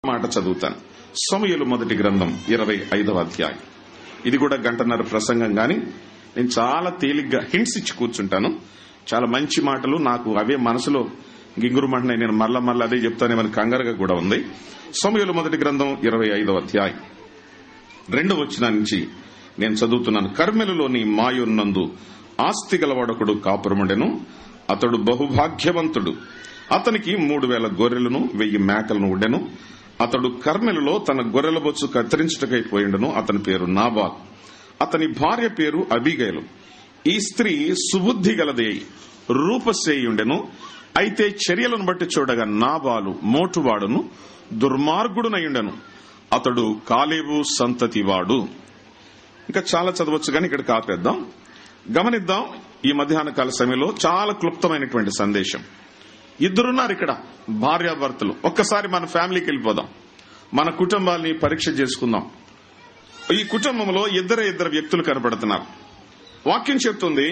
మాట చదువుతాను సమయలు మొదటి గ్రంథం ఇరవై ఐదవ అధ్యాయం ఇది కూడా గంటన్నర ప్రసంగం గాని నేను చాలా తేలిగ్గా హింట్స్ ఇచ్చి కూర్చుంటాను చాలా మంచి మాటలు నాకు అవే మనసులో గింగురుమంటున్నాయి నేను మళ్ళా మళ్ళీ అదే చెప్తానేమని కంగారుగా కూడా ఉంది సమయలు మొదటి గ్రంథం ఇరవై ఐదవ అధ్యాయం రెండవ వచ్చిన నుంచి నేను చదువుతున్నాను కర్మెలులోని మాయున్నందు ఆస్తి గలవాడొకడు కాపురముండెను అతడు బహుభాగ్యవంతుడు అతనికి మూడు వేల గొర్రెలను వెయ్యి మేకలను ఉండెను అతడు కర్మెలులో తన గొర్రెల బొచ్చు కత్తిరించుటకై పోయిండను అతని పేరు నాబాల్ అతని భార్య పేరు అబిగైలు ఈ స్త్రీ సుబుద్ధి గలదే రూపసేయుండెను అయితే చర్యలను బట్టి చూడగా నాబాలు మోటువాడును దుర్మార్గుడునయుండెను అతడు కాలేబు సంతతివాడు ఇంకా చాలా చదవచ్చు కానీ ఇక్కడ కాపేద్దాం గమనిద్దాం ఈ మధ్యాహ్న కాల సమయంలో చాలా క్లుప్తమైనటువంటి సందేశం ఇద్దరున్నారు ఇక్కడ భార్యాభర్తలు ఒక్కసారి మన ఫ్యామిలీకి వెళ్ళిపోదాం మన కుటుంబాల్ని పరీక్ష చేసుకుందాం ఈ కుటుంబంలో ఇద్దరే ఇద్దరు వ్యక్తులు కనపడుతున్నారు వాక్యం చెప్తుంది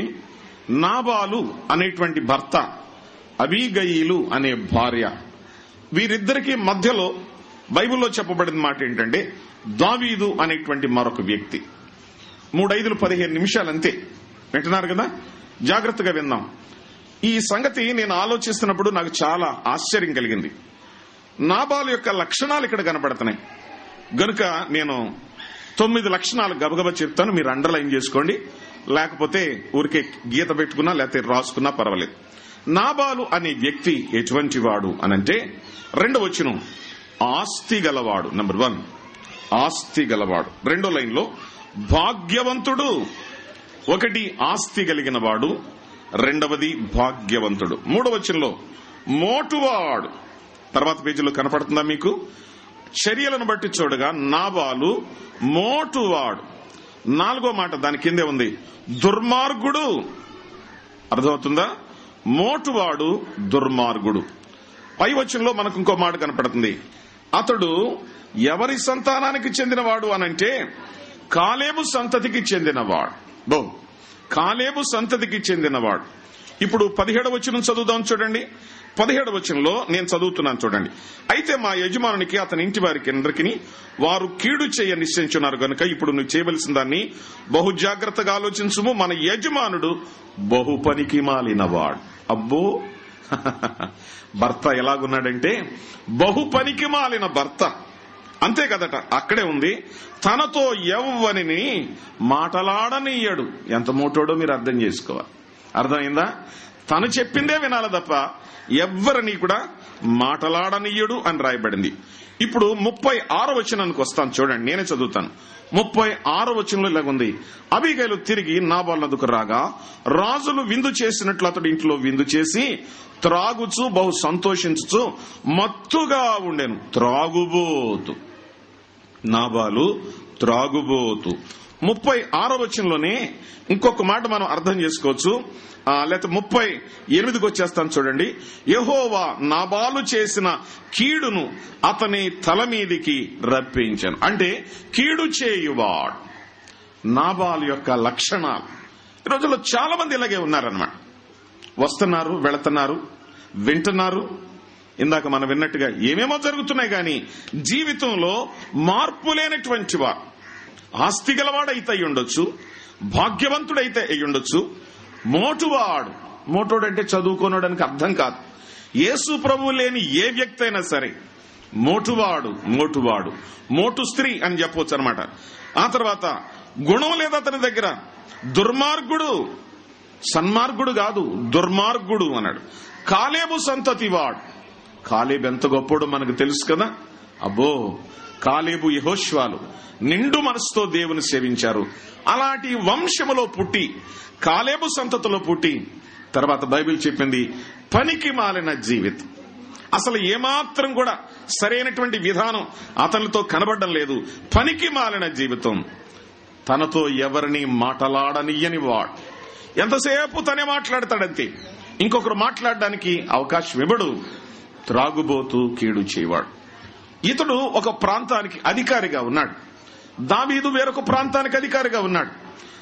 నాబాలు అనేటువంటి భర్త అబీగయీలు అనే భార్య వీరిద్దరికి మధ్యలో బైబిల్లో చెప్పబడిన మాట ఏంటంటే దావీదు అనేటువంటి మరొక వ్యక్తి మూడైదులు పదిహేను నిమిషాలు అంతే వింటున్నారు కదా జాగ్రత్తగా విందాం ఈ సంగతి నేను ఆలోచిస్తున్నప్పుడు నాకు చాలా ఆశ్చర్యం కలిగింది నాబాలు యొక్క లక్షణాలు ఇక్కడ కనపడుతున్నాయి గనుక నేను తొమ్మిది లక్షణాలు గబగబా చెప్తాను మీరు అండర్లైన్ చేసుకోండి లేకపోతే ఊరికే గీత పెట్టుకున్నా లేకపోతే రాసుకున్నా పర్వాలేదు నాబాలు అనే వ్యక్తి ఎటువంటి వాడు అనంటే రెండవ వచ్చిన ఆస్తి గలవాడు నంబర్ వన్ ఆస్తి గలవాడు రెండో లైన్ లో భాగ్యవంతుడు ఒకటి ఆస్తి కలిగిన వాడు రెండవది భాగ్యవంతుడు మూడవ వచనంలో మోటువాడు తర్వాత పేజీలో కనపడుతుందా మీకు చర్యలను బట్టి చూడగా నాబాలు మోటువాడు నాలుగో మాట దాని కిందే ఉంది దుర్మార్గుడు అర్థమవుతుందా మోటువాడు దుర్మార్గుడు పై వచనంలో మనకు ఇంకో మాట కనపడుతుంది అతడు ఎవరి సంతానానికి చెందినవాడు అనంటే కాలేబు సంతతికి చెందినవాడు బో కాలేబు సంతతికి చెందినవాడు ఇప్పుడు పదిహేడు వచనం చదువుదాం చూడండి పదిహేడు వచనంలో నేను చదువుతున్నాను చూడండి అయితే మా యజమానునికి అతని ఇంటి వారికి అందరికి వారు కీడు చేయ నిశ్చయించున్నారు గనుక ఇప్పుడు నువ్వు చేయవలసిన దాన్ని బహు జాగ్రత్తగా ఆలోచించుము మన యజమానుడు బహు పనికి మాలినవాడు అబ్బో భర్త ఎలాగున్నాడంటే బహు పనికి మాలిన భర్త అంతే కదట అక్కడే ఉంది తనతో ఎవ్వనిని మాటలాడనీయడు ఎంత మోటోడో మీరు అర్థం చేసుకోవాలి అర్థమైందా తను చెప్పిందే వినాలి తప్ప ఎవ్వరిని కూడా మాటలాడనీయడు అని రాయబడింది ఇప్పుడు ముప్పై ఆరో వచనానికి వస్తాను చూడండి నేనే చదువుతాను ముప్పై ఆరో వచనంలో ఇలాగుంది అబిగైలు తిరిగి నాబాలనదుకు రాగా రాజులు విందు చేసినట్లు అతడు ఇంట్లో విందు చేసి త్రాగుచు బహు సంతోషించుచు మత్తుగా ఉండెను త్రాగుబోతు నాబాలు త్రాగుబోతు ముప్పై ఆరో వచనంలోనే ఇంకొక మాట మనం అర్థం చేసుకోవచ్చు లేకపోతే ముప్పై ఎనిమిదికి వచ్చేస్తాను చూడండి యహోవా నాబాలు చేసిన కీడును అతని తల మీదికి రప్పించాను అంటే కీడు చేయువాడు నాబాలు యొక్క లక్షణాలు ఈ రోజుల్లో చాలా మంది ఇలాగే ఉన్నారనమాట వస్తున్నారు వెళుతున్నారు వింటున్నారు ఇందాక మనం విన్నట్టుగా ఏమేమో జరుగుతున్నాయి గాని జీవితంలో మార్పు లేనటువంటి వారు ఆస్తి గలవాడైతే అయి ఉండొచ్చు భాగ్యవంతుడైతే అయి ఉండొచ్చు మోటువాడు మోటోడు అంటే చదువుకోనడానికి అర్థం కాదు యేసు ప్రభు లేని ఏ వ్యక్తి అయినా సరే మోటువాడు మోటువాడు మోటు స్త్రీ అని చెప్పవచ్చు అనమాట ఆ తర్వాత గుణం లేదు అతని దగ్గర దుర్మార్గుడు సన్మార్గుడు కాదు దుర్మార్గుడు అన్నాడు కాలేబు సంతతి వాడు కాలేబు ఎంత గొప్పోడు మనకు తెలుసు కదా అబ్బో కాలేబు యహోష్వాలు నిండు మనసుతో దేవుని సేవించారు అలాంటి వంశములో పుట్టి కాలేబు సంతతిలో పుట్టి తర్వాత బైబిల్ చెప్పింది పనికి మాలిన జీవితం అసలు ఏమాత్రం కూడా సరైనటువంటి విధానం అతనితో కనబడడం లేదు పనికి మాలిన జీవితం తనతో ఎవరిని మాటలాడనియని వాడు ఎంతసేపు తనే మాట్లాడతాడంతే ఇంకొకరు మాట్లాడడానికి అవకాశం ఇవ్వడు త్రాగుబోతూ కీడు చేయవాడు ఇతడు ఒక ప్రాంతానికి అధికారిగా ఉన్నాడు దావీదు వేరొక ప్రాంతానికి అధికారిగా ఉన్నాడు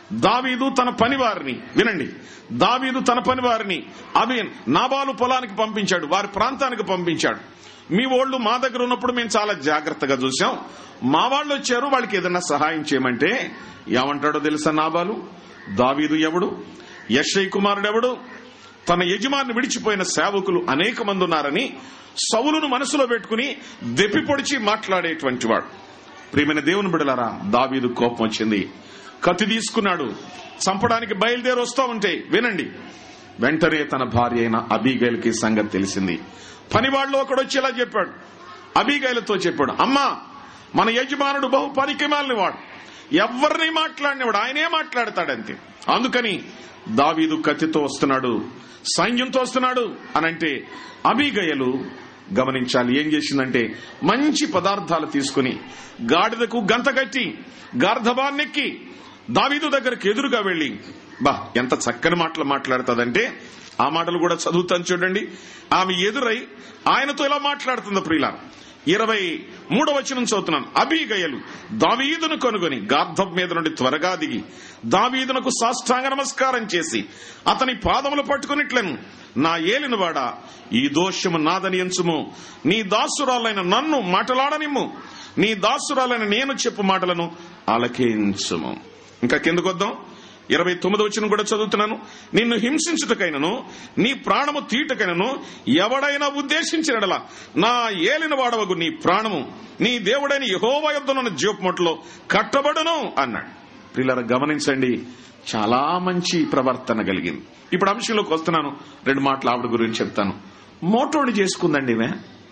దావీదు తన పనివారిని వినండి దావీదు తన పనివారిని అవి నాబాలు పొలానికి పంపించాడు వారి ప్రాంతానికి పంపించాడు మీ ఓళ్ళు మా దగ్గర ఉన్నప్పుడు మేము చాలా జాగ్రత్తగా చూసాం మా వాళ్ళు వచ్చారు వాళ్ళకి ఏదైనా సహాయం చేయమంటే ఏమంటాడో తెలుసా నాబాలు దావీదు ఎవడు యశ్ఐ కుమారుడు ఎవడు తన యజమాని విడిచిపోయిన సేవకులు అనేక మంది ఉన్నారని సవులను మనసులో పెట్టుకుని దెప్పి పొడిచి మాట్లాడేటువంటి వాడు ప్రియమైన దేవుని బిడలారా దావీదు కోపం వచ్చింది కత్తి తీసుకున్నాడు చంపడానికి బయలుదేరి వస్తా ఉంటే వినండి వెంటనే తన భార్య అయిన అబీగైల్కి సంగతి తెలిసింది పనివాళ్ళు ఒకడు వచ్చి ఇలా చెప్పాడు అబీగైలతో చెప్పాడు అమ్మా మన యజమానుడు బహు పరికిమాలని వాడు ఎవరిని మాట్లాడినవాడు ఆయనే మాట్లాడతాడంతే అందుకని దావీదు కత్తితో వస్తున్నాడు సైన్యంతో వస్తున్నాడు అనంటే అబీగయలు గమనించాలి ఏం చేసిందంటే మంచి పదార్థాలు తీసుకుని గాడిదకు గంత కట్టి గార్ధబాన్నెక్కి దావీదు దగ్గరకు ఎదురుగా వెళ్లి బా ఎంత చక్కని మాటలు మాట్లాడుతుందంటే ఆ మాటలు కూడా చదువుతాను చూడండి ఆమె ఎదురై ఆయనతో ఇలా మాట్లాడుతుంది ప్రియుల ఇరవై మూడవ వచనం చదువుతున్నాను అబీగయలు దావీదును కొనుగొని గార్ధం మీద నుండి త్వరగా దిగి దావీదునకు సాష్టాంగ నమస్కారం చేసి అతని పాదములు పట్టుకునిట్లను నా ఏలినవాడా ఈ దోషము నాదని ఎంచుము నీ దాసురాలైన నన్ను మాటలాడనిమ్ము నీ దాసురాలైన నేను చెప్పు మాటలను ఆలకించుము ఇంకా కిందకొద్దాం ఇరవై తొమ్మిది వచ్చిన కూడా చదువుతున్నాను నిన్ను హింసించుటకైనను నీ ప్రాణము తీటకైనను ఎవడైనా ఉద్దేశించినడలా నా ఏలిన వాడవగు నీ ప్రాణము నీ దేవుడైన యహోవ యుద్ధనున్న జీవపుమట్లో కట్టబడును అన్నాడు పిల్లల గమనించండి చాలా మంచి ప్రవర్తన కలిగింది ఇప్పుడు అంశంలోకి వస్తున్నాను రెండు మాటలు ఆవిడ గురించి చెప్తాను మోటోని చేసుకుందండి ఈమె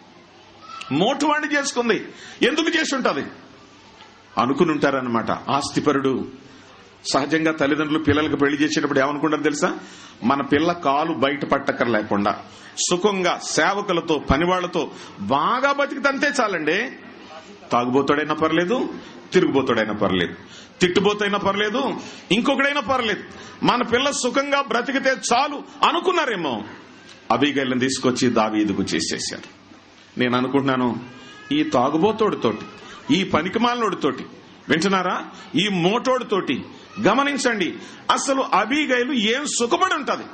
మోటువాణ్ణి చేసుకుంది ఎందుకు చేసి ఉంటది అనుకుని ఉంటారనమాట ఆస్తిపరుడు సహజంగా తల్లిదండ్రులు పిల్లలకు పెళ్లి చేసేటప్పుడు ఏమనుకుంటారు తెలుసా మన పిల్ల కాలు బయట పట్టక్కర లేకుండా సుఖంగా సేవకులతో పనివాళ్లతో బాగా బతికితంతే చాలండి తాగుబోతాడైనా పర్లేదు తిరుగుబోతాడైనా పర్లేదు తిట్టుబోతైనా పర్లేదు ఇంకొకడైనా పర్లేదు మన పిల్ల సుఖంగా బ్రతికితే చాలు అనుకున్నారేమో అబీగైలను తీసుకొచ్చి దావీదుకు చేసేశారు నేను అనుకుంటున్నాను ఈ తాగుబోతోడితోటి ఈ పనికిమాలనోడితోటి వింటున్నారా ఈ మోటోడితోటి గమనించండి అసలు అబీగైలు ఏం సుఖపడి ఉంటది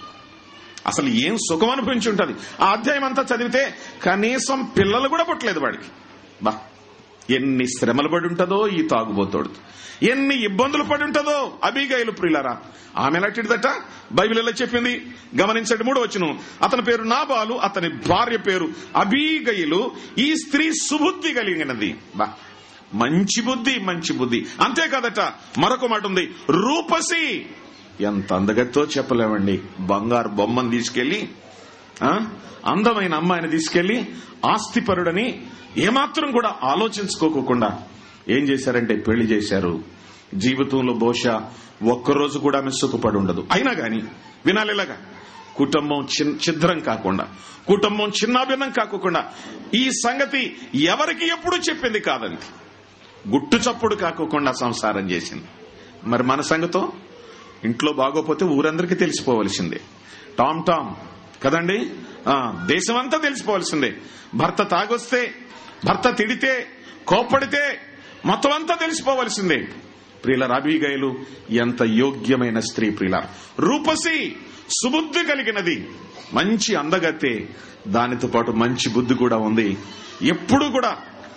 అసలు ఏం సుఖం అనిపించి ఉంటది ఆ అధ్యాయం అంతా చదివితే కనీసం పిల్లలు కూడా పుట్టలేదు వాడికి బా ఎన్ని శ్రమలు పడి ఉంటుందో ఈ తాగుబోతోడు ఎన్ని ఇబ్బందులు పడి ఉంటుందో అబీగైలు ప్రియులరా ఆమె ఎలాంటిదట బైబిల్ ఎలా చెప్పింది గమనించండి మూడు వచ్చును అతని పేరు నాబాలు అతని భార్య పేరు అబీగయిలు ఈ స్త్రీ సుబుద్ధి కలిగినది బా మంచి బుద్ధి మంచి బుద్ధి అంతేకాదట మరొక మాట ఉంది రూపసి ఎంత అందగత్తో చెప్పలేమండి బంగారు బొమ్మను తీసుకెళ్లి ఆ, అందమైన అమ్మాయిని తీసుకెళ్లి ఆస్తిపరుడని ఏమాత్రం కూడా ఆలోచించుకోకుండా ఏం చేశారంటే పెళ్లి చేశారు జీవితంలో బహుశా ఒక్కరోజు కూడా ఆమె సుఖపడి ఉండదు అయినా గాని వినాలి ఇలాగా కుటుంబం చిన్- ఛిద్రం కాకుండా కుటుంబం చిన్నాభిన్నం కాకుండా ఈ సంగతి ఎవరికి ఎప్పుడు చెప్పింది కాదండి గుట్టు చప్పుడు కాకోకుండా సంసారం చేసింది మరి మన సంగతో ఇంట్లో బాగోపోతే ఊరందరికీ తెలిసిపోవలసిందే టామ్ టామ్ కదండి ఆ, దేశమంతా తెలిసిపోవలసిందే భర్త తాగొస్తే భర్త తిడితే కోప్పడితే మొత్తం అంతా తెలిసిపోవలసిందే ప్రియుల రాబీగాయలు ఎంత యోగ్యమైన స్త్రీ ప్రియుల రూపసి సుబుద్ధి కలిగినది మంచి అందగతే దానితో పాటు మంచి బుద్ధి కూడా ఉంది ఎప్పుడు కూడా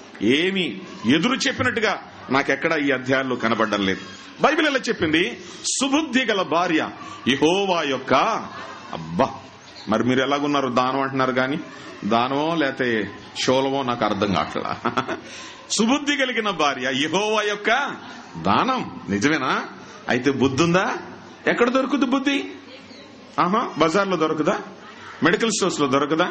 ఏమి ఎదురు చెప్పినట్టుగా నాకెక్కడ ఈ అధ్యాయంలో కనబడడం లేదు బైబిల్ ఎలా చెప్పింది సుబుద్ధి గల భార్య యహోవా యొక్క అబ్బా మరి మీరు ఎలాగున్నారు దానం అంటున్నారు గాని దానమో లేతే శోలమో నాకు అర్థం కావట్లా సుబుద్ధి కలిగిన భార్య యహోవా యొక్క దానం నిజమేనా అయితే బుద్ధి ఉందా ఎక్కడ దొరుకుతుంది బుద్ధి ఆహా బజార్లో దొరకదా మెడికల్ స్టోర్స్ లో దొరకదా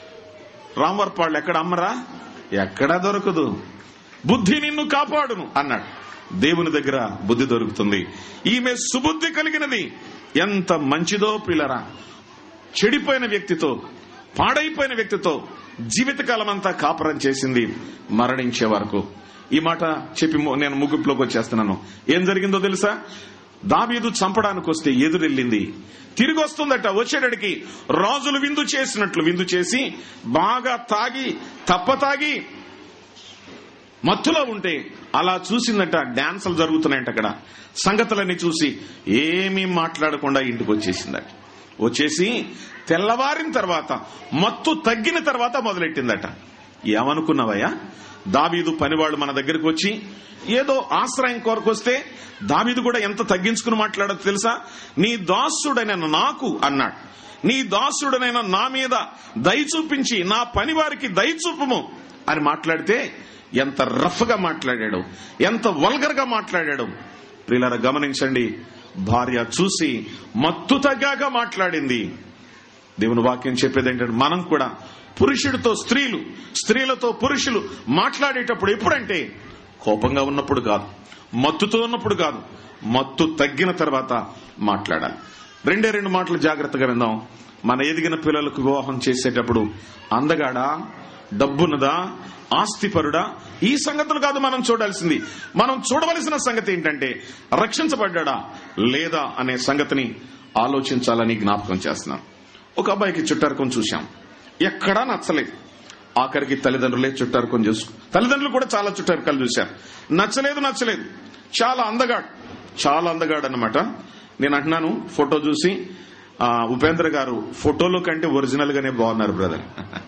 రామవర్పాళ్ళు ఎక్కడ అమ్మరా ఎక్కడా దొరకదు బుద్ధి నిన్ను కాపాడును అన్నాడు దేవుని దగ్గర బుద్ధి దొరుకుతుంది ఈమె సుబుద్ధి కలిగినది ఎంత మంచిదో పిల్లరా చెడిపోయిన వ్యక్తితో పాడైపోయిన వ్యక్తితో జీవితకాలం అంతా కాపురం చేసింది మరణించే వరకు ఈ మాట చెప్పి ము- నేను ముగింపులోకి వచ్చేస్తున్నాను ఏం జరిగిందో తెలుసా దావీదు చంపడానికి వస్తే ఎదురెళ్ళింది తిరిగి వస్తుందట వచ్చేటడికి రాజులు విందు చేసినట్లు విందు చేసి బాగా తాగి తప్ప తాగి మత్తులో ఉంటే అలా చూసిందట డాన్సులు జరుగుతున్నాయంట అక్కడ సంగతులన్నీ చూసి ఏమీ మాట్లాడకుండా ఇంటికి వచ్చేసిందట వచ్చేసి తెల్లవారిన తర్వాత మత్తు తగ్గిన తర్వాత మొదలెట్టిందట ఏమనుకున్నావయ్యా దావీదు పనివాళ్ళు మన దగ్గరికి వచ్చి ఏదో ఆశ్రయం కొరకు వస్తే దావీదు కూడా ఎంత తగ్గించుకుని మాట్లాడదు తెలుసా నీ దాసుడైన నాకు అన్నాడు నీ దాసుడనైన నా మీద దయ చూపించి నా పని వారికి దయ చూపము అని మాట్లాడితే ఎంత రఫ్ గా మాట్లాడాడు ఎంత వల్గర్ గా మాట్లాడాడు ప్రియులారా గమనించండి భార్య చూసి మత్తు తగ్గాక మాట్లాడింది దేవుని వాక్యం చెప్పేది ఏంటంటే మనం కూడా పురుషుడితో స్త్రీలు స్త్రీలతో పురుషులు మాట్లాడేటప్పుడు ఎప్పుడంటే కోపంగా ఉన్నప్పుడు కాదు మత్తుతో ఉన్నప్పుడు కాదు మత్తు తగ్గిన తర్వాత మాట్లాడాలి రెండే రెండు మాటలు జాగ్రత్తగా విందాం మన ఎదిగిన పిల్లలకు వివాహం చేసేటప్పుడు అందగాడా డబ్బున్నదా ఆస్తిపరుడా ఈ సంగతులు కాదు మనం చూడాల్సింది మనం చూడవలసిన సంగతి ఏంటంటే రక్షించబడ్డా లేదా అనే సంగతిని ఆలోచించాలని జ్ఞాపకం చేస్తున్నాం ఒక అబ్బాయికి చుట్టారకం చూశాం ఎక్కడా నచ్చలేదు ఆఖరికి తల్లిదండ్రులే చుట్టారకం చూసు తల్లిదండ్రులు కూడా చాలా చుట్టారకాలు చూశారు నచ్చలేదు నచ్చలేదు చాలా అందగాడు చాలా అందగాడు అన్నమాట నేను అంటున్నాను ఫోటో చూసి ఆ, ఉపేంద్ర గారు ఫోటోలో కంటే ఒరిజినల్ గానే బాగున్నారు బ్రదర్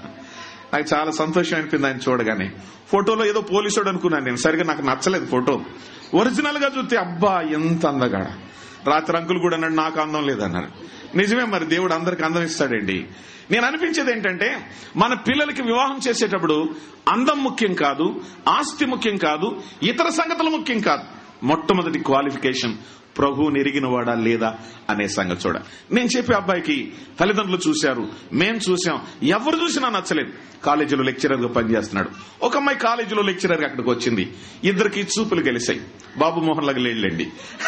నాకు చాలా సంతోషం అనిపింది ఆయన చూడగానే ఫోటోలో ఏదో పోలీసుడు అనుకున్నాను నేను సరిగా నాకు నచ్చలేదు ఫోటో ఒరిజినల్ గా చూస్తే అబ్బా ఎంత అందగాడ రాత్రి అంకులు కూడా అన్నాడు నాకు అందం లేదన్నారు నిజమే మరి దేవుడు అందరికి అందం ఇస్తాడండి నేను అనిపించేది ఏంటంటే మన పిల్లలకి వివాహం చేసేటప్పుడు అందం ముఖ్యం కాదు ఆస్తి ముఖ్యం కాదు ఇతర సంగతులు ముఖ్యం కాదు మొట్టమొదటి క్వాలిఫికేషన్ ప్రభు నెరిగిన వాడా లేదా అనే సంగతి చూడ నేను చెప్పే అబ్బాయికి తల్లిదండ్రులు చూశారు మేం చూసాం ఎవరు చూసినా నచ్చలేదు కాలేజీలో లెక్చరర్ గా పనిచేస్తున్నాడు ఒక అమ్మాయి కాలేజీలో లెక్చరర్ గా అక్కడికి వచ్చింది ఇద్దరికి చూపులు కలిసాయి బాబు మోహన్ లాగా లేళ్ళండి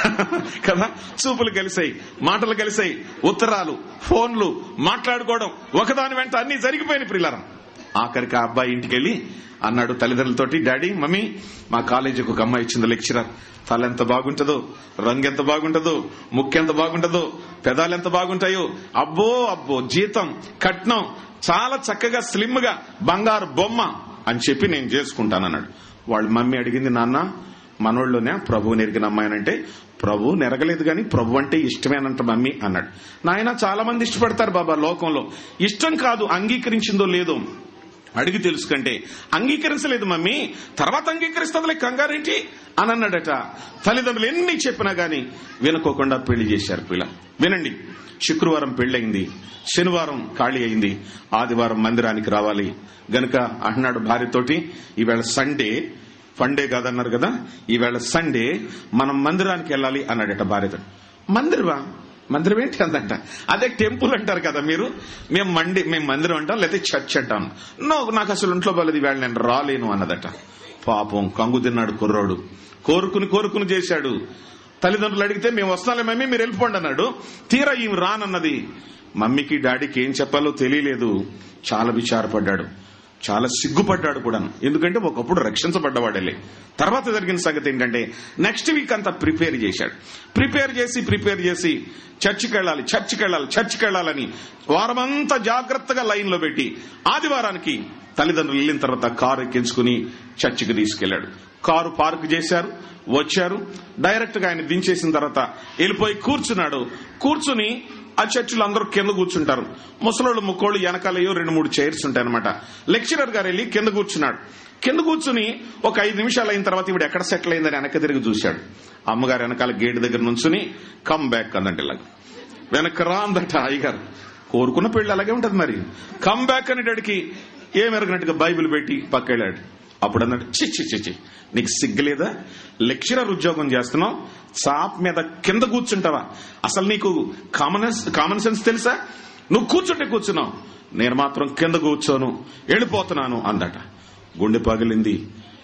కదా చూపులు కలిసాయి మాటలు కలిసాయి ఉత్తరాలు ఫోన్లు మాట్లాడుకోవడం ఒకదాని వెంట అన్ని జరిగిపోయినాయి ప్రిలారం ఆఖరికి ఆ అబ్బాయి ఇంటికి వెళ్ళి అన్నాడు తల్లిదండ్రులతోటి డాడీ మమ్మీ మా కాలేజీకి ఒక అమ్మాయి ఇచ్చింది లెక్చరర్ తల ఎంత బాగుంటుందో రంగు ఎంత బాగుంటుందో ముక్కు ఎంత బాగుంటుందో పెదాలు ఎంత బాగుంటాయో అబ్బో అబ్బో జీతం కట్నం చాలా చక్కగా స్లిమ్ గా బంగారు బొమ్మ అని చెప్పి నేను చేసుకుంటానన్నాడు వాళ్ళ మమ్మీ అడిగింది నాన్న మనోళ్ళలోనే ప్రభు నెరిగిన అమ్మాయినంటే ప్రభు నెరగలేదు గాని ప్రభు అంటే ఇష్టమేనంట మమ్మీ అన్నాడు నాయన చాలా మంది ఇష్టపడతారు బాబా లోకంలో ఇష్టం కాదు అంగీకరించిందో లేదో అడిగి తెలుసుకంటే అంగీకరించలేదు మమ్మీ తర్వాత అంగీకరిస్తుందిలే కంగారేంటి అని అన్నాడట తల్లిదండ్రులు ఎన్ని చెప్పినా గాని వినుకోకుండా పెళ్లి చేశారు పిల్ల వినండి శుక్రవారం పెళ్లయింది శనివారం ఖాళీ అయింది ఆదివారం మందిరానికి రావాలి గనుక అంటున్నాడు భార్యతోటి ఈవేళ సండే ఫండే కాదన్నారు కదా ఈవేళ సండే మనం మందిరానికి వెళ్ళాలి అన్నాడట భార్యతో మందిరమా మందిరం ఏంటి అందంట అదే టెంపుల్ అంటారు కదా మీరు మేము మండి మేము మందిరం అంటాం లేకపోతే చర్చ్ అంటాం నో నాకు అసలు ఇంట్లో బలది వేళ నేను రాలేను అన్నదట పాపం కంగు తిన్నాడు కుర్రోడు కోరుకుని కోరుకుని చేశాడు తల్లిదండ్రులు అడిగితే మేము వస్తాలే మమ్మీ మీరు వెళ్ళిపోండి అన్నాడు తీరా ఈమె రానన్నది మమ్మీకి డాడీకి ఏం చెప్పాలో తెలియలేదు చాలా విచారపడ్డాడు చాలా సిగ్గుపడ్డాడు కూడా ఎందుకంటే ఒకప్పుడు రక్షించబడ్డవాడలే తర్వాత జరిగిన సంగతి ఏంటంటే నెక్స్ట్ వీక్ అంతా ప్రిపేర్ చేశాడు ప్రిపేర్ చేసి ప్రిపేర్ చేసి చర్చికి వెళ్ళాలి చర్చికి వెళ్ళాలి చర్చికి వెళ్ళాలని వారమంతా జాగ్రత్తగా లైన్ లో పెట్టి ఆదివారానికి తల్లిదండ్రులు వెళ్ళిన తర్వాత కారు ఎక్కించుకుని చర్చికి తీసుకెళ్లాడు కారు పార్క్ చేశారు వచ్చారు డైరెక్ట్ గా ఆయన దించేసిన తర్వాత వెళ్ళిపోయి కూర్చున్నాడు కూర్చుని ఆ చర్చిలో అందరూ కింద కూర్చుంటారు ముసలోళ్ళు ముక్కోళ్ళు వెనకాలయో రెండు మూడు చైర్స్ ఉంటాయి అనమాట లెక్చరర్ గారు వెళ్ళి కింద కూర్చున్నాడు కింద కూర్చుని ఒక ఐదు నిమిషాలు అయిన తర్వాత ఇప్పుడు ఎక్కడ సెటిల్ అయిందని వెనక తిరిగి చూశాడు అమ్మగారు వెనకాల గేట్ దగ్గర నుంచుని కమ్ బ్యాక్ అందంటే ఇలాగ వెనక రా అందట అయ్యగారు కోరుకున్న పెళ్లి అలాగే ఉంటది మరి కమ్ బ్యాక్ అనేటడికి ఏమెరగినట్టుగా బైబిల్ పెట్టి పక్కెళ్ళాడు అప్పుడు అన్నాడు చి చి చి చి నీకు సిగ్గులేదా లెక్చరర్ ఉద్యోగం చేస్తున్నావు చాప్ మీద కింద కూర్చుంటావా అసలు నీకు కామన్ కామన్ సెన్స్ తెలుసా నువ్వు కూర్చుంటే కూర్చున్నావు నేను మాత్రం కింద కూర్చోను వెళ్ళిపోతున్నాను అందట గుండె పగిలింది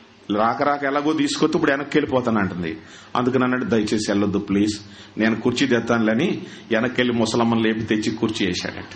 రాక రాక ఎలాగో తీసుకొచ్చి ఇప్పుడు వెనక్కి వెళ్ళిపోతాను అంటుంది అందుకని అన్నాడు దయచేసి వెళ్ళొద్దు ప్లీజ్ నేను కుర్చీ తెస్తానులని వెనక్కి వెళ్ళి ముసలమ్మని లేపి తెచ్చి కుర్చీ వేశాడట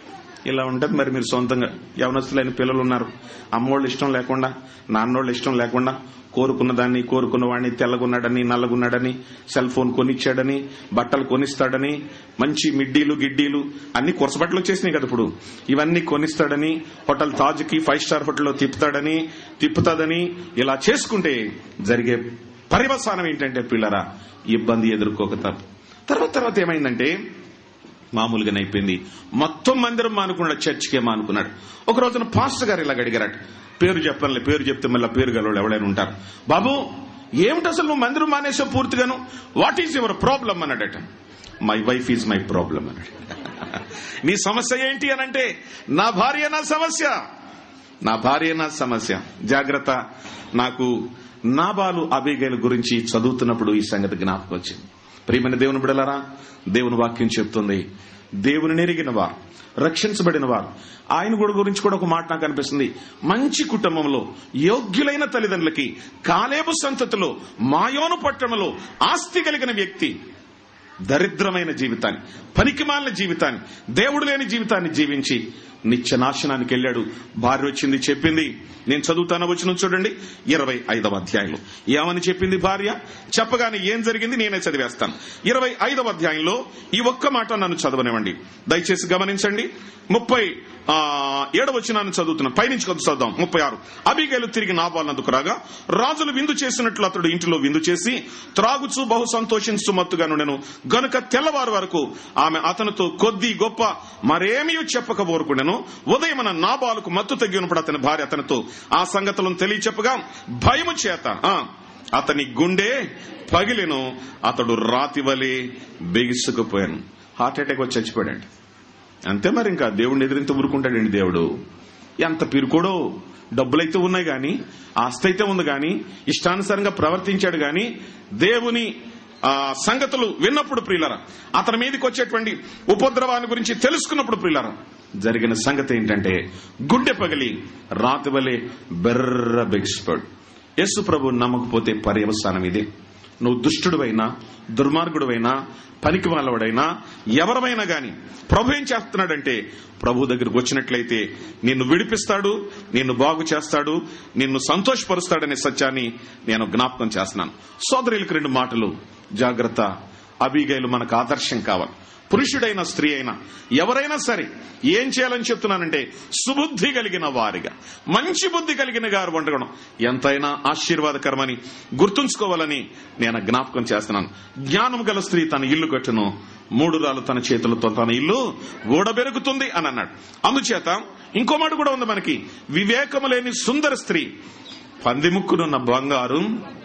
ఇలా ఉంటుంది మరి మీరు సొంతంగా యవనస్తులైన పిల్లలు ఉన్నారు అమ్మోళ్ళు ఇష్టం లేకుండా నాన్నోళ్ళు ఇష్టం లేకుండా కోరుకున్న దాన్ని కోరుకున్న వాడిని తెల్లగున్నాడని నల్లగున్నాడని సెల్ ఫోన్ కొనిచ్చాడని బట్టలు కొనిస్తాడని మంచి మిడ్డీలు గిడ్డీలు అన్ని కొరస బట్టలు వచ్చేసినాయి కదా ఇప్పుడు ఇవన్నీ కొనిస్తాడని హోటల్ తాజ్కి ఫైవ్ స్టార్ హోటల్లో తిప్పుతాడని తిప్పుతాడని ఇలా చేసుకుంటే జరిగే పర్యవసానం ఏంటంటే పిల్లరా ఇబ్బంది ఎదుర్కోక తప్ప తర్వాత తర్వాత ఏమైందంటే మామూలుగానే అయిపోయింది మొత్తం మందిరం మానుకున్నాడు చర్చికే మానుకున్నాడు ఒక రోజున పాస్టర్ గారు ఇలాగ అడిగారట పేరు చెప్పనులే పేరు చెప్తే మళ్ళీ పేరు గలవాళ్ళు ఎవరైనా ఉంటారు బాబు ఏమిటి అసలు నువ్వు మందిరం మానేసావు పూర్తిగాను వాట్ ఈజ్ యువర్ ప్రాబ్లం అన్నాడట my wife is my problem అన్నాడు నీ సమస్య ఏంటి అని అంటే నా భార్య నా సమస్య నా భార్య నా సమస్య జాగ్రత్త నాకు నాబాలు అబేగైల గురించి చదువుతున్నప్పుడు ఈ సంగతి జ్ఞాపకం వచ్చింది ప్రియమైన దేవుని బిడలారా దేవుని వాక్యం చెప్తుంది దేవుని నెరిగిన వారు రక్షించబడిన వారు ఆయన కూడా గురించి కూడా ఒక మాట నాకు అనిపిస్తుంది మంచి కుటుంబంలో యోగ్యులైన తల్లిదండ్రులకి కాలేబు సంతతిలో మాయోను పట్టణంలో ఆస్తి కలిగిన వ్యక్తి దరిద్రమైన జీవితాన్ని పనికిమాలిన జీవితాన్ని దేవుడు లేని జీవితాన్ని జీవించి నిత్య నాశనానికి వెళ్ళాడు భార్య వచ్చింది చెప్పింది నేను చదువుతాను వచ్చిన చూడండి ఇరవై ఐదవ అధ్యాయంలో ఏమని చెప్పింది భార్య చెప్పగానే ఏం జరిగింది నేనే చదివేస్తాను ఇరవై ఐదవ అధ్యాయంలో ఈ ఒక్క మాట నన్ను చదవనివ్వండి దయచేసి గమనించండి ముప్పై ఆ, ఏడవ వచ్చినాన్ని చదువుతున్నాను పైనుంచి కొద్ది చదువుదాం ముప్పై ఆరు అబిగేలు తిరిగి నాబాలనందుకు రాగా రాజులు విందు చేసినట్లు అతడు ఇంటిలో విందు చేసి త్రాగుచు బహు సంతోషించు మత్తుగా నుండెను గనుక తెల్లవారు వరకు ఆమె అతనితో కొద్ది గొప్ప మరేమీ చెప్పక ఊరుకుండెను ఉదయమన నాబాలకు మత్తు తగ్గినప్పుడు అతని భార్య అతనితో ఆ సంగతులను తెలియచెప్పగా భయము చేత ఆ, అతని గుండె పగిలెను అతడు రాతి వలె బిగుసుకుపోయాను హార్ట్ అటాక్ వచ్చి చచ్చిపోయాడు అంతే మరి ఇంకా దేవుడిని ఎదిరింత ఊరుకుంటాడండి దేవుడు ఎంత పిరుకోడో డబ్బులైతే ఉన్నాయి గాని ఆస్తి అయితే ఉంది గాని ఇష్టానుసారంగా ప్రవర్తించాడు గాని దేవుని ఆ సంగతులు విన్నప్పుడు ప్రియులరా అతని మీదకి వచ్చేటువంటి ఉపద్రవాన్ని గురించి తెలుసుకున్నప్పుడు ప్రియులరా జరిగిన సంగతి ఏంటంటే గుండె పగిలి రాతి వలె బెర్ర బెగిసిపోయాడు యేసు ప్రభు నమ్మకపోతే పర్యవసానం ఇదే నువ్వు దుష్టుడువైనా దుర్మార్గుడువైనా పనికి వాళ్ళవాడైనా ఎవరమైనా గాని ప్రభు ఏం చేస్తున్నాడంటే ప్రభు దగ్గరకు వచ్చినట్లయితే నిన్ను విడిపిస్తాడు నిన్ను బాగు చేస్తాడు నిన్ను సంతోషపరుస్తాడనే సత్యాన్ని నేను జ్ఞాపకం చేస్తున్నాను సోదరులకు రెండు మాటలు జాగ్రత్త అబీగైలు మనకు ఆదర్శం కావాలి పురుషుడైన స్త్రీ అయినా ఎవరైనా సరే ఏం చేయాలని చెప్తున్నానంటే సుబుద్ధి కలిగిన వారిగా మంచి బుద్ధి కలిగిన గారు వండగడం ఎంతైనా ఆశీర్వాదకరమని గుర్తుంచుకోవాలని నేను జ్ఞాపకం చేస్తున్నాను జ్ఞానం గల స్త్రీ తన ఇల్లు కట్టును మూడు రాళ్ళు తన చేతులతో తన ఇల్లు గోడబెరుగుతుంది అని అన్నాడు అందుచేత ఇంకో మాట కూడా ఉంది మనకి వివేకము లేని సుందర స్త్రీ పందిముక్కునున్న బంగారు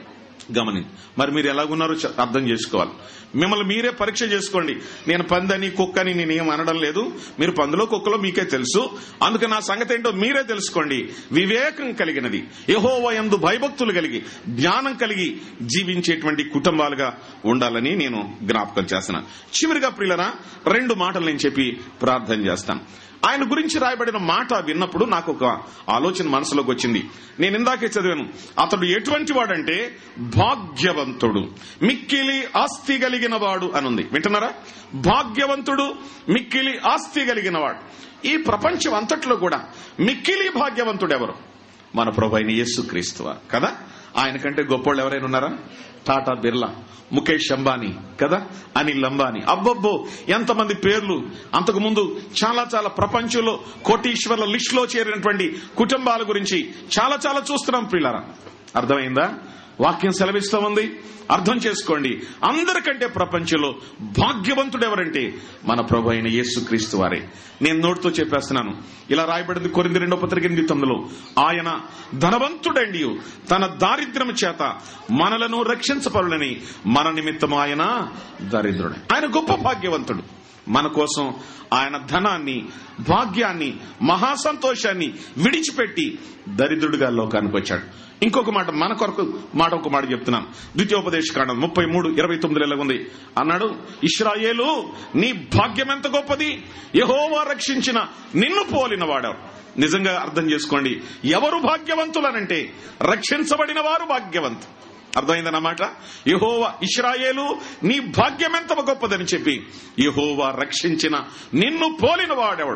గమని మరి మీరు ఎలాగున్నారో చ- అర్థం చేసుకోవాలి మిమ్మల్ని మీరే పరీక్ష చేసుకోండి నేను పందని కుక్కని నేను ఏం అనడం లేదు మీరు పందులో కుక్కలో మీకే తెలుసు అందుకే నా సంగతి ఏంటో మీరే తెలుసుకోండి వివేకం కలిగినది యహోవ యందు భయభక్తులు కలిగి జ్ఞానం కలిగి జీవించేటువంటి కుటుంబాలుగా ఉండాలని నేను జ్ఞాపకం చేస్తున్నాను చివరిగా ప్రియులరా రెండు మాటలు నేను చెప్పి ప్రార్థన చేస్తాను ఆయన గురించి రాయబడిన మాట విన్నప్పుడు నాకు ఒక ఆలోచన మనసులోకి వచ్చింది నేను ఇందాకే చదివాను అతడు ఎటువంటి వాడంటే భాగ్యవంతుడు మిక్కిలి ఆస్తి కలిగిన వాడు అనుంది వింటున్నారా భాగ్యవంతుడు మిక్కిలి ఆస్తి కలిగిన వాడు ఈ ప్రపంచం అంతట్లో కూడా మిక్కిలి భాగ్యవంతుడు ఎవరు మన ప్రభు అయిన యేసు క్రీస్తువా కదా ఆయన కంటే గొప్పోళ్ళు ఎవరైనా ఉన్నారా టాటా బిర్లా ముఖేష్ అంబానీ కదా అనిల్ అంబానీ అబ్బబ్బో ఎంతమంది పేర్లు అంతకు ముందు చాలా చాలా ప్రపంచంలో కోటీశ్వర్ల లిస్ట్ లో చేరినటువంటి కుటుంబాల గురించి చాలా చాలా చూస్తున్నాం పిల్లరా అర్థమైందా వాక్యం సెలవిస్తూ ఉంది అర్థం చేసుకోండి అందరికంటే ప్రపంచంలో భాగ్యవంతుడు ఎవరంటే మన ప్రభు అయిన యేసుక్రీస్తు వారే నేను నోటితో చెప్పేస్తున్నాను ఇలా రాయబడింది కొరింది రెండో పత్రిక ఎనిమిది తొమ్మిదిలో ఆయన ధనవంతుడండి తన దారిద్ర్యం చేత మనలను రక్షించపరులని మన నిమిత్తం ఆయన దరిద్రుడు ఆయన గొప్ప భాగ్యవంతుడు మన కోసం ఆయన ధనాన్ని భాగ్యాన్ని మహాసంతోషాన్ని విడిచిపెట్టి దరిద్రుడిగా లోకానికి వచ్చాడు ఇంకొక మాట మన కొరకు మాట ఒక మాట చెప్తున్నాను ద్వితీయోపదేశ కాండం ముప్పై మూడు ఇరవై తొమ్మిది ఎలా ఉంది అన్నాడు ఇస్రాయేలు నీ భాగ్యం ఎంత గొప్పది యహోవా రక్షించిన నిన్ను పోలిన వాడవు నిజంగా అర్థం చేసుకోండి ఎవరు భాగ్యవంతులనంటే రక్షించబడిన వారు భాగ్యవంతులు అర్థమైందన్నమాట యహోవా ఇస్రాయేలు నీ భాగ్యం ఎంత గొప్పదని చెప్పి యహోవా రక్షించిన నిన్ను పోలిన వాడెవడు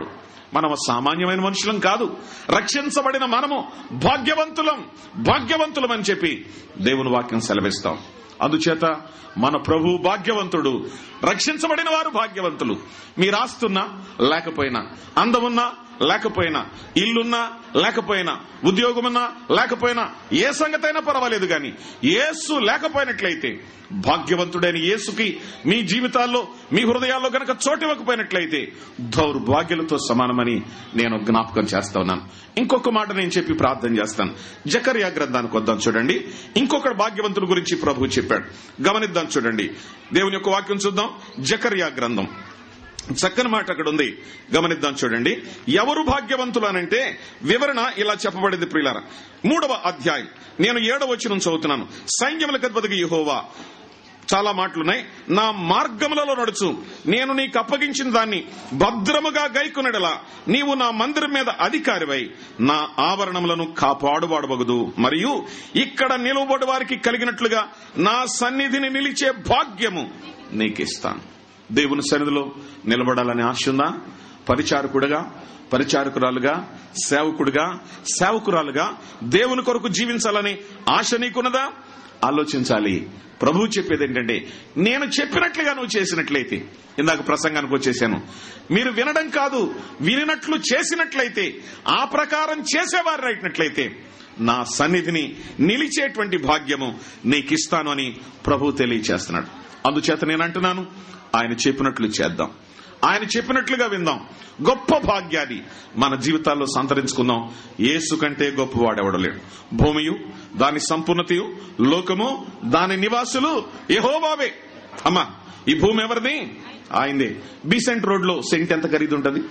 మనము సామాన్యమైన మనుషులం కాదు రక్షించబడిన మనము భాగ్యవంతులం భాగ్యవంతులం అని చెప్పి దేవుని వాక్యం సెలవిస్తాం అందుచేత మన ప్రభు భాగ్యవంతుడు రక్షించబడిన వారు భాగ్యవంతులు మీరు ఆస్తున్నా లేకపోయినా అందమున్నా లేకపోయినా ఇల్లున్నా లేకపోయినా ఉద్యోగమున్నా లేకపోయినా ఏ సంగతైనా పర్వాలేదు గాని యేసు లేకపోయినట్లయితే భాగ్యవంతుడైన యేసుకి మీ జీవితాల్లో మీ హృదయాల్లో గనక చోటు ఇవ్వకపోయినట్లయితే దౌర్భాగ్యులతో సమానమని నేను జ్ఞాపకం చేస్తా ఉన్నాను ఇంకొక మాట నేను చెప్పి ప్రార్థన చేస్తాను జకర్యా గ్రంథానికి వద్దాం చూడండి ఇంకొక భాగ్యవంతుల గురించి ప్రభు చెప్పాడు గమనిద్దాం చూడండి దేవుని యొక్క వాక్యం చూద్దాం జకర్యా గ్రంథం చక్కని మాట అక్కడ ఉంది గమనిద్దాం చూడండి ఎవరు భాగ్యవంతులు అనంటే వివరణ ఇలా చెప్పబడింది ప్రియులార మూడవ అధ్యాయం నేను ఏడవ వచ్చిన చదువుతున్నాను సైన్యములకు అధిపతికి యెహోవా చాలా మాటలున్నాయి నా మార్గములలో నడుచు నేను నీకు అప్పగించిన దాన్ని భద్రముగా గైకునడలా నీవు నా మందిరం మీద అధికారివై నా ఆవరణములను కాపాడువాడవగదు మరియు ఇక్కడ నిలువబడి వారికి కలిగినట్లుగా నా సన్నిధిని నిలిచే భాగ్యము నీకిస్తాను దేవుని సన్నిధిలో నిలబడాలని ఆశ ఉందా పరిచారకుడుగా పరిచారకురాలుగా సేవకుడుగా సేవకురాలుగా దేవుని కొరకు జీవించాలని ఆశ నీకున్నదా ఆలోచించాలి ప్రభువు చెప్పేది ఏంటంటే నేను చెప్పినట్లుగా నువ్వు చేసినట్లయితే ఇందాక ప్రసంగానికి వచ్చేసాను మీరు వినడం కాదు వినినట్లు చేసినట్లయితే ఆ ప్రకారం చేసేవారు అయినట్లయితే నా సన్నిధిని నిలిచేటువంటి భాగ్యము నీకిస్తాను అని ప్రభు తెలియచేస్తున్నాడు అందుచేత నేను అంటున్నాను ఆయన చెప్పినట్లు చేద్దాం ఆయన చెప్పినట్లుగా విందాం గొప్ప భాగ్యాన్ని మన జీవితాల్లో సంతరించుకుందాం యేసు కంటే గొప్పవాడెవడలేడు భూమియు దాని సంపూర్ణతయు లోకము దాని నివాసులు యెహోవావే అమ్మా ఈ భూమి ఎవరిది ఆయనదే బీసెంట్ రోడ్ లో సెంట్ ఎంత ఖరీదు ఉంటది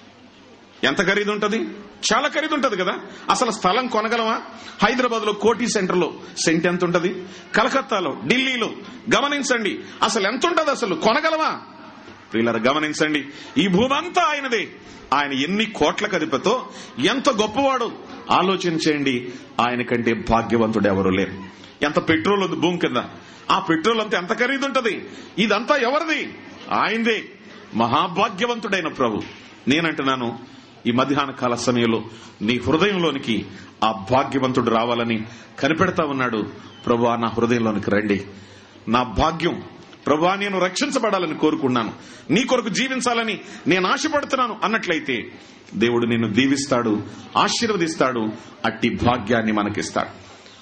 ఎంత ఖరీదు ఉంటది చాలా ఖరీదు ఉంటది కదా అసలు స్థలం కొనగలమా హైదరాబాద్ లో కోటి సెంటర్ లో సెంట్ ఎంత ఉంటది కలకత్తాలో ఢిల్లీలో గమనించండి అసలు ఎంత ఉంటది అసలు కొనగలమా ప్రియులర గమనించండి ఈ భూమి అంతా ఆయనదే ఆయన ఎన్ని కోట్ల కదిపతో ఎంత గొప్పవాడు ఆలోచన చేయండి ఆయన కంటే భాగ్యవంతుడు ఎవరు లేరు ఎంత పెట్రోల్ ఉంది భూమి కింద ఆ పెట్రోల్ అంతా ఎంత ఖరీదు ఉంటది ఇదంతా ఎవరిది ఆయనదే మహాభాగ్యవంతుడైన ప్రభు నేనంటున్నాను ఈ మధ్యాహ్న కాల సమయంలో నీ హృదయంలోనికి ఆ భాగ్యవంతుడు రావాలని కనిపెడతా ఉన్నాడు ప్రభు నా హృదయంలోనికి రండి నా భాగ్యం ప్రభా నేను రక్షించబడాలని కోరుకున్నాను నీ కొరకు జీవించాలని నేను ఆశపడుతున్నాను అన్నట్లయితే దేవుడు నిన్ను దీవిస్తాడు ఆశీర్వదిస్తాడు అట్టి భాగ్యాన్ని మనకిస్తాడు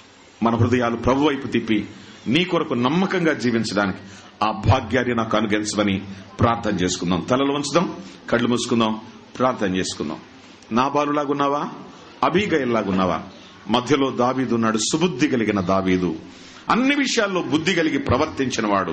మన హృదయాలు ప్రభు వైపు తిప్పి నీ కొరకు నమ్మకంగా జీవించడానికి ఆ భాగ్యాన్ని నాకు అనుగరించమని ప్రార్థన చేసుకుందాం తలలు ఉంచుదాం కళ్ళు మూసుకుందాం ప్రార్థన చేసుకుందాం నా బాలులాగున్నావా అభిగయల్లాగున్నావా మధ్యలో దావీదున్నాడు సుబుద్ధి కలిగిన దావీదు అన్ని విషయాల్లో బుద్ధి కలిగి ప్రవర్తించిన వాడు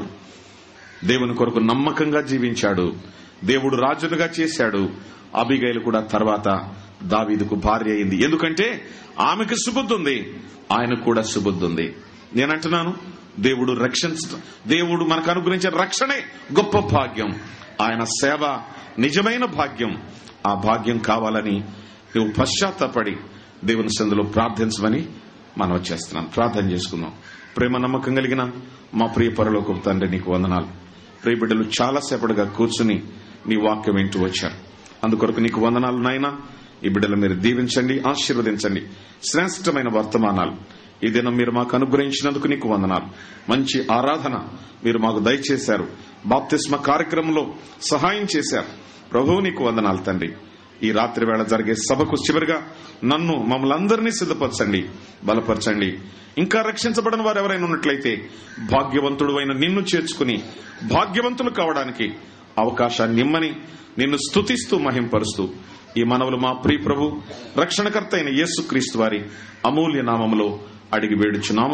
దేవుని కొరకు నమ్మకంగా జీవించాడు దేవుడు రాజునుగా చేశాడు అబిగైలు కూడా తర్వాత దావీదుకు భార్య అయింది ఎందుకంటే ఆమెకు సుబుద్ధి ఉంది ఆయనకు కూడా సుబుద్ధి ఉంది నేనంటున్నాను దేవుడు రక్షించ దేవుడు మనకు అనుగ్రహించిన రక్షణే గొప్ప భాగ్యం ఆయన సేవ నిజమైన భాగ్యం ఆ భాగ్యం కావాలని నువ్వు పశ్చాత్తపడి దేవుని సందులో ప్రార్థించమని మనం వచ్చేస్తున్నాం ప్రార్థన చేసుకుందాం ప్రేమ నమ్మకం కలిగిన మా ప్రియ పరలోకపు తండ్రి నీకు వందనాలు ప్రియ బిడ్డలు చాలా సేపటిగా కూర్చుని నీ వాక్యం వింటూ వచ్చారు అందుకొరకు నీకు వందనాలు నాయనా ఈ బిడ్డలు మీరు దీవించండి ఆశీర్వదించండి శ్రేష్టమైన వర్తమానాలు ఈ దినం మీరు మాకు అనుగ్రహించినందుకు నీకు వందనాలు మంచి ఆరాధన మీరు మాకు దయచేశారు బాప్తిస్మ కార్యక్రమంలో సహాయం చేశారు ప్రభువు నీకు వందనాలు తండ్రి ఈ రాత్రి వేళ జరిగే సభకు చివరిగా నన్ను మమ్మల్ని అందరినీ సిద్ధపరచండి బలపరచండి ఇంకా రక్షించబడిన వారు ఎవరైనా ఉన్నట్లయితే భాగ్యవంతుడు అయిన నిన్ను చేర్చుకుని భాగ్యవంతులు కావడానికి అవకాశాన్ని ఇమ్మని నిన్ను స్తుతిస్తూ మహింపరుస్తూ ఈ మనవులు మా ప్రియ ప్రభు రక్షణకర్త అయిన యేసుక్రీస్తు వారి అమూల్య నామములో అడిగి వేడుచున్నాము